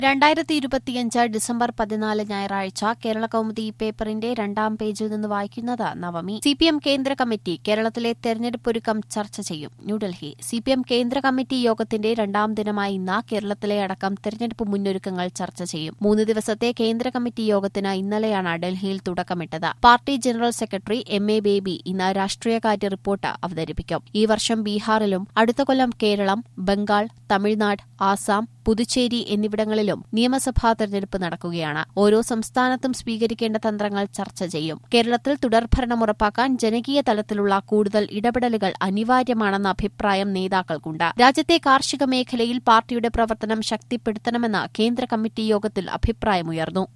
രണ്ടായിരത്തി ഇരുപത്തിയഞ്ച് ഡിസംബർ പതിനാല് ഞായറാഴ്ച കേരള കൗമുദി പേപ്പറിന്റെ രണ്ടാം പേജിൽ നിന്ന് വായിക്കുന്നത് നവമി സി പി എം കേന്ദ്ര കമ്മിറ്റി കേരളത്തിലെ തെരഞ്ഞെടുപ്പ് ഒരുക്കം ചർച്ച ചെയ്യും ന്യൂഡൽഹി സി പി എം കേന്ദ്ര കമ്മിറ്റി യോഗത്തിന്റെ രണ്ടാം ദിനമായ ഇന്ന് കേരളത്തിലെ അടക്കം തെരഞ്ഞെടുപ്പ് മുന്നൊരുക്കങ്ങൾ ചർച്ച ചെയ്യും മൂന്ന് ദിവസത്തെ കേന്ദ്ര കമ്മിറ്റി യോഗത്തിന് ഇന്നലെയാണ് ഡൽഹിയിൽ തുടക്കമിട്ടത് party general secretary M A Baby ഇന്ന് രാഷ്ട്രീയകാര്യ റിപ്പോർട്ട് അവതരിപ്പിക്കും ഈ വർഷം ബീഹാറിലും അടുത്ത കൊല്ലം കേരളം ബംഗാൾ തമിഴ്നാട് ആസാം പുതുച്ചേരി എന്നിവിടങ്ങളിലും നിയമസഭാ തെരഞ്ഞെടുപ്പ് നടക്കുകയാണ് ഓരോ സംസ്ഥാനത്തും സ്വീകരിക്കേണ്ട തന്ത്രങ്ങൾ ചർച്ച ചെയ്യും കേരളത്തിൽ തുടർഭരണം ഉറപ്പാക്കാൻ ജനകീയ തലത്തിലുള്ള കൂടുതൽ ഇടപെടലുകൾ അനിവാര്യമാണെന്ന അഭിപ്രായം നേതാക്കൾക്കുണ്ട് രാജ്യത്തെ കാർഷിക മേഖലയിൽ പാർട്ടിയുടെ പ്രവർത്തനം ശക്തിപ്പെടുത്തണമെന്ന് കേന്ദ്ര കമ്മിറ്റി യോഗത്തിൽ അഭിപ്രായമുയർന്നു